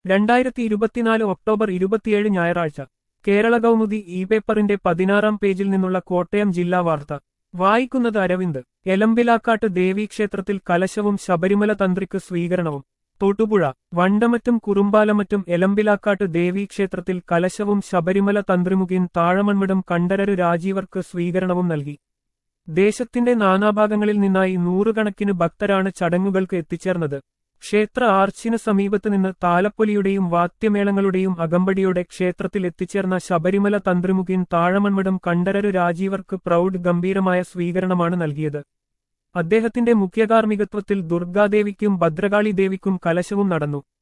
രണ്ടായിരത്തി ഇരുപത്തിനാല് ഒക്ടോബർ ഇരുപത്തിയേഴ് ഞായറാഴ്ച കേരള കൗമുദി ഇ പേപ്പറിന്റെ പതിനാറാം പേജിൽ നിന്നുള്ള കോട്ടയം ജില്ലാ വാർത്ത വായിക്കുന്നത് അരവിന്ദ് എലമ്പിലാക്കാട്ട് ദേവീക്ഷേത്രത്തിൽ കലശവും ശബരിമല തന്ത്രിക്ക് സ്വീകരണവും തൊടുപുഴ വണ്ടമറ്റും കുറുമ്പാലമറ്റും എലമ്പിലാക്കാട്ട് ദേവീക്ഷേത്രത്തിൽ കലശവും ശബരിമല തന്ത്രിമുഖിൻ താഴമൺമിടം കണ്ഠരര് രാജീവർക്ക് സ്വീകരണവും നൽകി ദേശത്തിന്റെ നാനാഭാഗങ്ങളിൽ നിന്നായി നൂറുകണക്കിന് ഭക്തരാണ് ചടങ്ങുകൾക്ക് എത്തിച്ചേർന്നത് ക്ഷേത്ര ആർച്ചിന് സമീപത്ത് നിന്ന് താലപ്പൊലിയുടെയും വാദ്യമേളങ്ങളുടെയും അകമ്പടിയോടെ ക്ഷേത്രത്തിൽ എത്തിച്ചേർന്ന ശബരിമല തന്ത്രിമുഖിൻ താഴമൺമിടം കണ്ഠരര് രാജീവർക്ക് പ്രൗഢ ഗംഭീരമായ സ്വീകരണമാണ് നൽകിയത് അദ്ദേഹത്തിന്റെ മുഖ്യകാർമ്മികത്വത്തിൽ ദുർഗാദേവിക്കും ഭദ്രകാളി ദേവിക്കും കലശവും നടന്നു